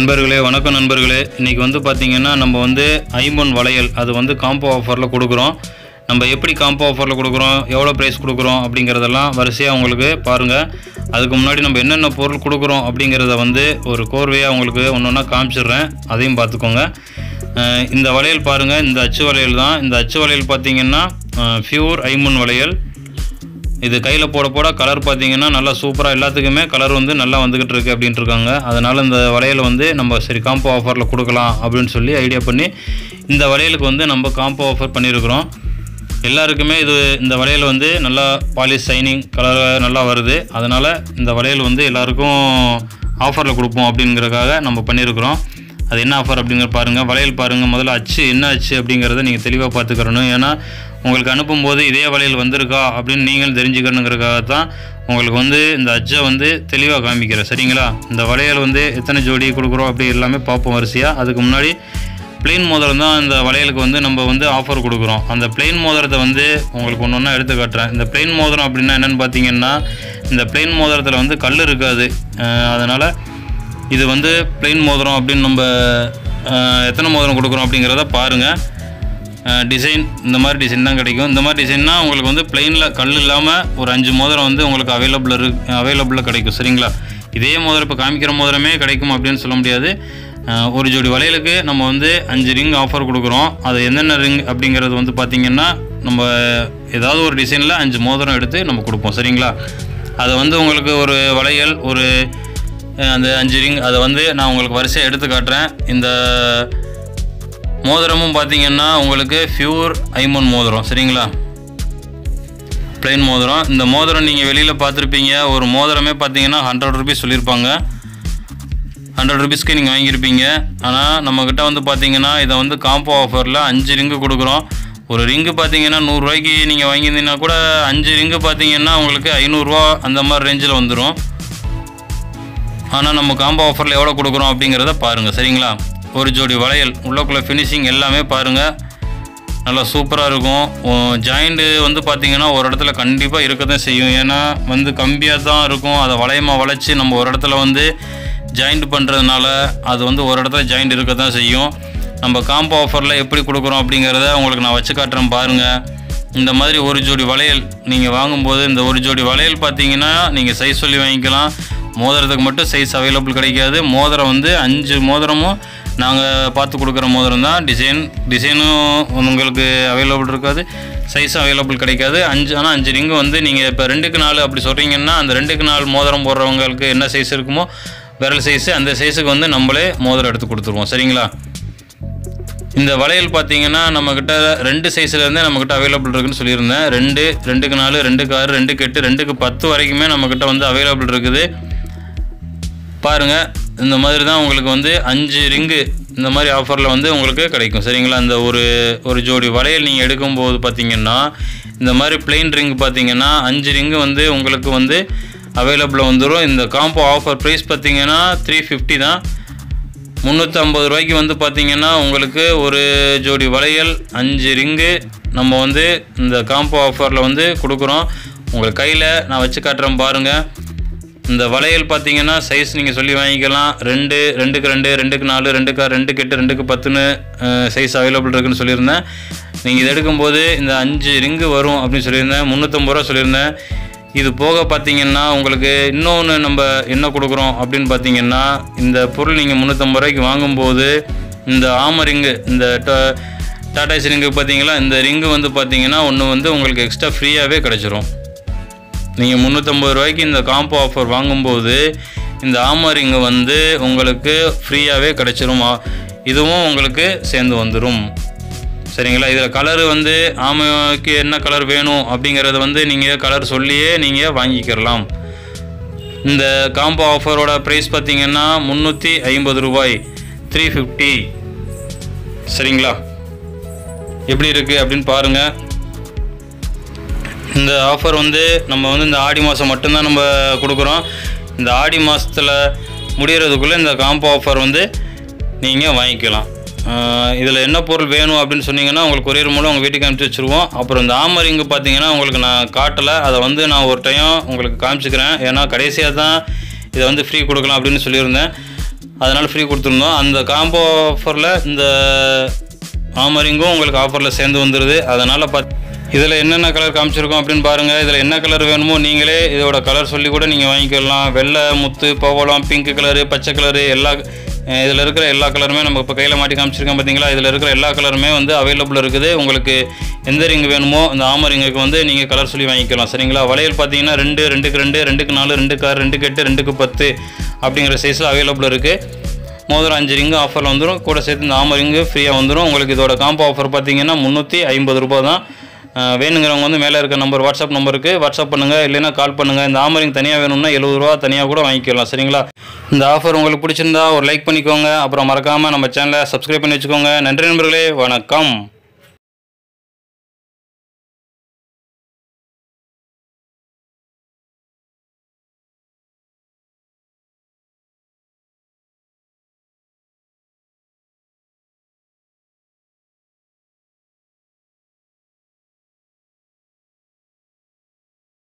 நண்பர்களே வணக்கம் நண்பர்களே இன்றைக்கி வந்து பார்த்திங்கன்னா நம்ம வந்து ஐம்பொன் வளையல் அது வந்து காம்போ ஆஃபரில் கொடுக்குறோம் நம்ம எப்படி காம்போ ஆஃபரில் கொடுக்குறோம் எவ்வளோ ப்ரைஸ் கொடுக்குறோம் அப்படிங்கிறதெல்லாம் வரிசையாக உங்களுக்கு பாருங்கள் அதுக்கு முன்னாடி நம்ம என்னென்ன பொருள் கொடுக்குறோம் அப்படிங்கிறத வந்து ஒரு கோர்வையாக உங்களுக்கு ஒன்று ஒன்றா காமிச்சிடுறேன் அதையும் பார்த்துக்கோங்க அஹ் இந்த வளையல் பாருங்கள் இந்த அச்சு வளையல் தான் இந்த அச்சு வளையல் பார்த்திங்கன்னா ஃபியூர் ஐம்பொன் வளையல் இது கையில் போட போட கலர் பார்த்தீங்கன்னா நல்லா சூப்பராக எல்லாத்துக்குமே கலர் வந்து நல்லா வந்துக்கிட்டு இருக்கு அப்படின்ட்டு இருக்காங்க அதனால் இந்த வளையல் வந்து நம்ம சரி காம்போ ஆஃபரில் கொடுக்கலாம் அப்படின்னு சொல்லி ஐடியா பண்ணி இந்த வளையலுக்கு வந்து நம்ம காம்போ ஆஃபர் பண்ணியிருக்கிறோம் எல்லாருக்குமே இது இந்த வளையல் வந்து நல்லா பாலிஷ் ஷைனிங் கலர் நல்லா வருது அதனால் இந்த வளையல் வந்து எல்லாருக்கும் ஆஃபரில் கொடுப்போம் அப்படிங்கிறதுக்காக நம்ம பண்ணியிருக்கிறோம் அது என்ன ஆஃபர் அப்படிங்கிற பாருங்கள் வளையல் பாருங்கள் முதல்ல அச்சு என்ன அச்சு அப்படிங்கிறத நீங்கள் தெளிவாக பார்த்துக்கிறணும் ஏன்னா உங்களுக்கு அனுப்பும்போது இதே வளையல் வந்திருக்கா அப்படின்னு நீங்கள் தெரிஞ்சுக்கணுங்கிறதுக்காக தான் உங்களுக்கு வந்து இந்த அச்சை வந்து தெளிவாக காமிக்கிறேன் சரிங்களா இந்த வளையல் வந்து எத்தனை ஜோடி கொடுக்குறோம் அப்படி எல்லாமே பார்ப்போம் வரிசையாக அதுக்கு முன்னாடி பிளெயின் மோதிரம் தான் இந்த வளையலுக்கு வந்து நம்ம வந்து ஆஃபர் கொடுக்குறோம் அந்த பிளெயின் மோதிரத்தை வந்து உங்களுக்கு ஒன்று ஒன்றா எடுத்து காட்டுறேன் இந்த பிளெயின் மோதிரம் அப்படின்னா என்னென்னு பார்த்தீங்கன்னா இந்த பிளெயின் மோதிரத்தில் வந்து கல் இருக்காது அதனால் இது வந்து பிளெயின் மோதிரம் அப்படின்னு நம்ம அஹ், எத்தனை மோதிரம் கொடுக்குறோம் அப்படிங்கிறத பாருங்கள் டிசைன் இந்த மாதிரி டிசைன் தான் கிடைக்கும் இந்த மாதிரி டிசைன்னா உங்களுக்கு வந்து பிளெயினில் கல் இல்லாமல் ஒரு அஞ்சு மோதிரம் வந்து உங்களுக்கு அவைலபிள் இருக்கு அவைலபிளில் கிடைக்கும் சரிங்களா இதே மோதிரம் இப்போ காமிக்கிற மோதிரமே கிடைக்கும் அப்படின்னு சொல்ல முடியாது அஹ், ஒரு ஜோடி வளையலுக்கு நம்ம வந்து அஞ்சு ரிங் ஆஃபர் கொடுக்குறோம் அது என்னென்ன ரிங் அப்படிங்கிறது வந்து பார்த்திங்கன்னா நம்ம ஏதாவது ஒரு டிசைனில் அஞ்சு மோதிரம் எடுத்து நம்ம கொடுப்போம் சரிங்களா அதை வந்து உங்களுக்கு ஒரு வளையல் ஒரு அஹ், அந்த அஞ்சு ரிங் அதை வந்து நான் உங்களுக்கு வரிசையாக எடுத்து காட்டுறேன் இந்த மோதிரமும் பார்த்தீங்கன்னா உங்களுக்கு ஃபியூர் ஐமோன் மோதிரம் சரிங்களா பிளெயின் மோதிரம் இந்த மோதிரம் நீங்கள் வெளியில் பார்த்துருப்பீங்க ஒரு மோதிரமே பார்த்தீங்கன்னா ஹண்ட்ரட் ருபீஸ் சொல்லியிருப்பாங்க ஹண்ட்ரட் ருபீஸ்க்கு நீங்கள் வாங்கியிருப்பீங்க ஆனால் நம்மக்கிட்ட வந்து பார்த்தீங்கன்னா இதை வந்து காம்போ ஆஃபரில் அஞ்சு ரிங்கு கொடுக்குறோம் ஒரு ரிங்கு பார்த்தீங்கன்னா நூறுரூவாய்க்கு நீங்கள் வாங்கியிருந்தீங்கன்னா கூட அஞ்சு ரிங்கு பார்த்தீங்கன்னா உங்களுக்கு ஐநூறுரூவா அந்த மாதிரி ரேஞ்சில் வந்துடும் ஆனால் நம்ம காம்போ ஆஃபரில் எவ்வளோ கொடுக்குறோம் அப்படிங்கிறத பாருங்கள் சரிங்களா ஒரு ஜோடி வளையல் உள்ளக்குள்ளே ஃபினிஷிங் எல்லாமே பாருங்கள் நல்லா சூப்பராக இருக்கும் ஜாயிண்ட்டு வந்து பார்த்தீங்கன்னா ஒரு இடத்துல கண்டிப்பாக இருக்க தான் செய்யும் ஏன்னா வந்து கம்பியாக தான் இருக்கும் அதை வளையமாக வளைச்சி நம்ம ஒரு இடத்துல வந்து ஜாயிண்ட் பண்ணுறதுனால அது வந்து ஒரு இடத்துல ஜாயிண்ட் இருக்க தான் செய்யும் நம்ம காம்போ ஆஃபரில் எப்படி கொடுக்குறோம் அப்படிங்கிறத உங்களுக்கு நான் வச்சு காட்டுறேன் பாருங்கள் இந்த மாதிரி ஒரு ஜோடி வளையல் நீங்கள் வாங்கும்போது இந்த ஒரு ஜோடி வளையல் பார்த்தீங்கன்னா நீங்கள் சைஸ் சொல்லி வாங்கிக்கலாம் மோதிரத்துக்கு மட்டும் சைஸ் அவைலபிள் கிடைக்காது மோதிரம் வந்து அஞ்சு மோதிரமும் நாங்கள் பார்த்து கொடுக்குற மோதிரம் தான் டிசைன் டிசைனும் உங்களுக்கு அவைலபிள் இருக்காது சைஸும் அவைலபிள் கிடைக்காது அஞ்சு ஆனால் அஞ்சு ரிங்கு வந்து நீங்கள் இப்போ ரெண்டுக்கு நாலு அப்படி சொல்கிறீங்கன்னா அந்த ரெண்டுக்கு நாலு மோதிரம் போடுறவங்களுக்கு என்ன சைஸ் இருக்குமோ விரல் சைஸு அந்த சைஸுக்கு வந்து நம்மளே மோதிரம் எடுத்து கொடுத்துருவோம் சரிங்களா இந்த வளையல் பார்த்தீங்கன்னா நம்மக்கிட்ட ரெண்டு சைஸ்லேருந்தே நம்மக்கிட்ட அவைலபிள் இருக்குன்னு சொல்லியிருந்தேன் ரெண்டு ரெண்டுக்கு நாலு ரெண்டுக்கு ஆறு ரெண்டுக்கு எட்டு ரெண்டுக்கு பத்து வரைக்குமே நம்மக்கிட்ட வந்து அவைலபிள் இருக்குது பாருங்கள் இந்த மாதிரி தான் உங்களுக்கு வந்து அஞ்சு ரிங்கு இந்த மாதிரி ஆஃபரில் வந்து உங்களுக்கு கிடைக்கும் சரிங்களா இந்த ஒரு ஒரு ஜோடி வளையல் நீங்கள் எடுக்கும்போது பார்த்தீங்கன்னா இந்த மாதிரி பிளெயின் ரிங் பார்த்தீங்கன்னா அஞ்சு ரிங்கு வந்து உங்களுக்கு வந்து அவைலபிளாக வந்துடும் இந்த காம்போ ஆஃபர் ப்ரைஸ் பார்த்தீங்கன்னா த்ரீ ஃபிஃப்டி தான் முந்நூற்றி ஐம்பது ரூபாய்க்கு வந்து பார்த்தீங்கன்னா உங்களுக்கு ஒரு ஜோடி வளையல் அஞ்சு ரிங்கு நம்ம வந்து இந்த காம்போ ஆஃபரில் வந்து கொடுக்குறோம் உங்கள் கையில் நான் வச்சு காட்டுறேன் பாருங்கள் இந்த வளையல் பார்த்தீங்கன்னா சைஸ் நீங்கள் சொல்லி வாங்கிக்கலாம் ரெண்டு ரெண்டுக்கு ரெண்டு ரெண்டுக்கு நாலு ரெண்டுக்கு ஆறு ரெண்டுக்கு எட்டு ரெண்டுக்கு பத்துன்னு சைஸ் அவைலபிள் இருக்குன்னு சொல்லியிருந்தேன் நீங்கள் இது எடுக்கும்போது இந்த அஞ்சு ரிங்கு வரும் அப்படின்னு சொல்லியிருந்தேன் முந்நூற்றம்பது ரூபா சொல்லியிருந்தேன் இது போக பார்த்தீங்கன்னா உங்களுக்கு இன்னொன்று நம்ம என்ன கொடுக்குறோம் அப்படின்னு பார்த்தீங்கன்னா இந்த பொருள் நீங்கள் முந்நூற்றம்பது ரூபாய்க்கு வாங்கும்போது இந்த ஆம ரிங்கு இந்த ட- டாடா ஏசி ரிங்கு பார்த்தீங்களா இந்த ரிங்கு வந்து பார்த்தீங்கன்னா ஒன்று வந்து உங்களுக்கு எக்ஸ்ட்ரா ஃப்ரீயாகவே கிடச்சிரும் நீங்கள் முந்நூற்றம்பது ரூபாய்க்கு இந்த காம்போ ஆஃபர் வாங்கும்போது இந்த ஆமரிங்கு வந்து உங்களுக்கு ஃப்ரீயாகவே கிடச்சிரும் ஆ- இதுவும் உங்களுக்கு சேர்ந்து வந்துடும் சரிங்களா இதில் கலர் வந்து ஆமைக்கு என்ன கலர் வேணும் அப்படிங்கிறத வந்து நீங்கள் கலர் சொல்லியே நீங்கள் வாங்கிக்கிறலாம் இந்த காம்போ ஆஃபரோட ப்ரைஸ் பார்த்தீங்கன்னா முந்நூற்றி ஐம்பது ரூபாய் த்ரீ ஃபிஃப்டி சரிங்களா எப்படி இருக்குது அப்படின்னு பாருங்கள் இந்த ஆஃபர் வந்து நம்ம வந்து இந்த ஆடி மாதம் மட்டும்தான் நம்ம கொடுக்குறோம் இந்த ஆடி மாதத்தில் முடிகிறதுக்குள்ளே இந்த காம்போ ஆஃபர் வந்து நீங்கள் வாங்கிக்கலாம் இதில் என்ன பொருள் வேணும் அப்படின்னு சொன்னீங்கன்னா உங்களுக்கு கொரியர் மூலம் உங்கள் வீட்டுக்கு அனுப்பிச்சி வச்சுருவோம் அப்புறம் இந்த ஆமரிங்கு பார்த்தீங்கன்னா உங்களுக்கு நான் காட்டலை அதை வந்து நான் ஒரு டைம் உங்களுக்கு காமிச்சிக்கிறேன் ஏன்னா கடைசியாக தான் இதை வந்து ஃப்ரீ கொடுக்கலாம் அப்படின்னு சொல்லியிருந்தேன் அதனால் ஃப்ரீ கொடுத்துருந்தோம் அந்த காம்போ ஆஃபரில் இந்த ஆமரிங்கும் உங்களுக்கு ஆஃபரில் சேர்ந்து வந்துடுது அதனால் பத் இதில் என்னென்ன கலர் காமிச்சிருக்கோம் அப்படின்னு பாருங்கள் இதில் என்ன கலர் வேணுமோ நீங்களே இதோட கலர் சொல்லி கூட நீங்கள் வாங்கிக்கலாம் வெள்ளை முத்து பவளம் பிங்க் கலரு பச்சை கலரு எல்லா இதில் இருக்கிற எல்லா கலருமே நம்ம இப்போ கையில் மாட்டி காமிச்சிருக்கோம் பார்த்தீங்களா இதில் இருக்கிற எல்லா கலருமே வந்து அவைலபிள் இருக்குது உங்களுக்கு எந்த ரிங் வேணுமோ இந்த ஆம ரிங்குக்கு வந்து நீங்கள் கலர் சொல்லி வாங்கிக்கலாம் சரிங்களா வளையல் பார்த்தீங்கன்னா ரெண்டு ரெண்டுக்கு ரெண்டு ரெண்டுக்கு நாலு ரெண்டுக்கு ஆறு ரெண்டுக்கு எட்டு ரெண்டுக்கு பத்து அப்படிங்கிற சைஸில் அவைலபிள் இருக்குது மோதிரம் அஞ்சு ரிங்கு ஆஃபரில் வந்துடும் கூட சேர்த்து இந்த ஆம ரிங்கு ஃப்ரீயாக வந்துடும் உங்களுக்கு இதோட காம்போ ஆஃபர் பார்த்தீங்கன்னா முந்நூற்றி ஐம்பது ரூபா தான் அஹ் வேணுங்கிறவங்க வந்து மேலே இருக்க நம்பர் வாட்ஸ்அப் நம்பருக்கு வாட்ஸ்அப் பண்ணுங்கள் இல்லைன்னா கால் பண்ணுங்கள் இந்த ஆமரிங் தனியாக வேணும்னா எழுபது ரூபா தனியாக கூட வாங்கிக்கலாம் சரிங்களா இந்த ஆஃபர் உங்களுக்கு பிடிச்சிருந்தா ஒரு லைக் பண்ணிக்கோங்க அப்புறம் மறக்காமல் நம்ம சேனலை சப்ஸ்கிரைப் பண்ணி வச்சுக்கோங்க நன்றி நண்பர்களே வணக்கம்